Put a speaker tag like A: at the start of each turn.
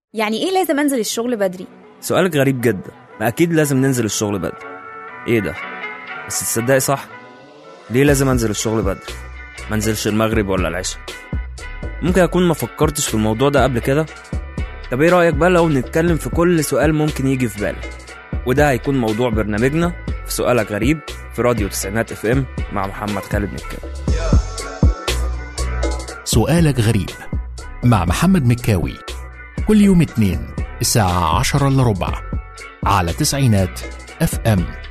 A: يعني ايه لازم انزل الشغل بدري
B: سؤالك غريب جدا ما أكيد لازم ننزل الشغل بدري إيه ده؟ بس تصدقي صح ليه لازم أنزل الشغل بدري؟ ما انزلش المغرب ولا العشاء ممكن أكون ما فكرتش في الموضوع ده قبل كده طب إيه رأيك بقى لو نتكلم في كل سؤال ممكن يجي في بالك وده هيكون موضوع برنامجنا في سؤالك غريب في راديو تسعينات اف ام مع محمد خالد مكاوي
C: سؤالك غريب مع محمد مكاوي كل يوم اثنين الساعة عشرة إلا ربع على تسعينات اف ام